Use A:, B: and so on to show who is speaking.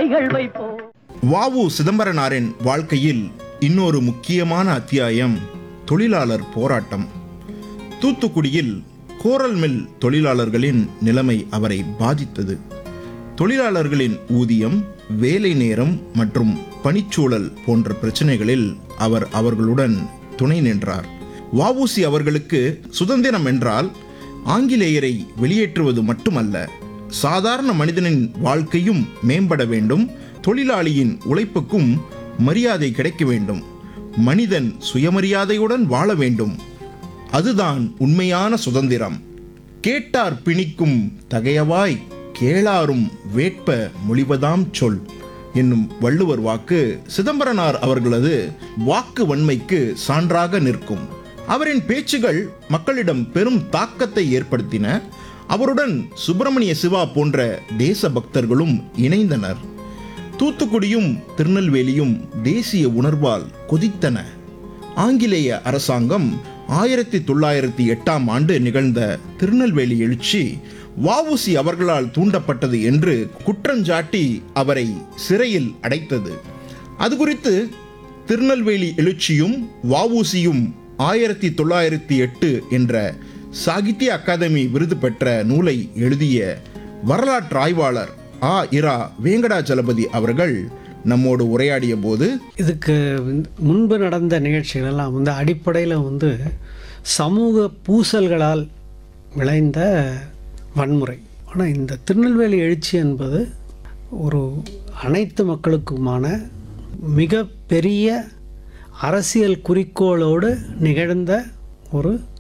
A: கோரிக்கைகள் வைப்போம்
B: வாவு சிதம்பரனாரின் வாழ்க்கையில் இன்னொரு முக்கியமான அத்தியாயம் தொழிலாளர் போராட்டம் தூத்துக்குடியில் கோரல் மில் தொழிலாளர்களின் நிலைமை அவரை பாதித்தது தொழிலாளர்களின் ஊதியம் வேலை நேரம் மற்றும் பணிச்சூழல் போன்ற பிரச்சனைகளில் அவர் அவர்களுடன் துணை நின்றார் வஉசி அவர்களுக்கு சுதந்திரம் என்றால் ஆங்கிலேயரை வெளியேற்றுவது மட்டுமல்ல சாதாரண மனிதனின் வாழ்க்கையும் மேம்பட வேண்டும் தொழிலாளியின் உழைப்புக்கும் மரியாதை கிடைக்க வேண்டும் மனிதன் சுயமரியாதையுடன் வாழ வேண்டும் அதுதான் உண்மையான சுதந்திரம் கேட்டார் பிணிக்கும் தகையவாய் கேளாரும் வேட்ப மொழிவதாம் சொல் என்னும் வள்ளுவர் வாக்கு சிதம்பரனார் அவர்களது வாக்கு வன்மைக்கு சான்றாக நிற்கும் அவரின் பேச்சுகள் மக்களிடம் பெரும் தாக்கத்தை ஏற்படுத்தின அவருடன் சுப்பிரமணிய சிவா போன்ற தேச பக்தர்களும் இணைந்தனர் தூத்துக்குடியும் திருநெல்வேலியும் தேசிய உணர்வால் கொதித்தன ஆங்கிலேய அரசாங்கம் ஆயிரத்தி தொள்ளாயிரத்தி எட்டாம் ஆண்டு நிகழ்ந்த திருநெல்வேலி எழுச்சி வஉசி அவர்களால் தூண்டப்பட்டது என்று குற்றஞ்சாட்டி அவரை சிறையில் அடைத்தது அது குறித்து திருநெல்வேலி எழுச்சியும் வஉசியும் ஆயிரத்தி தொள்ளாயிரத்தி எட்டு என்ற சாகித்ய அகாதமி விருது பெற்ற நூலை எழுதிய வரலாற்று ஆய்வாளர் ஆ இரா வேங்கடாச்சலபதி அவர்கள் நம்மோடு உரையாடிய போது
C: இதுக்கு முன்பு நடந்த நிகழ்ச்சிகள் எல்லாம் வந்து அடிப்படையில் வந்து சமூக பூசல்களால் விளைந்த வன்முறை ஆனால் இந்த திருநெல்வேலி எழுச்சி என்பது ஒரு அனைத்து மக்களுக்குமான மிக பெரிய அரசியல் குறிக்கோளோடு நிகழ்ந்த ஒரு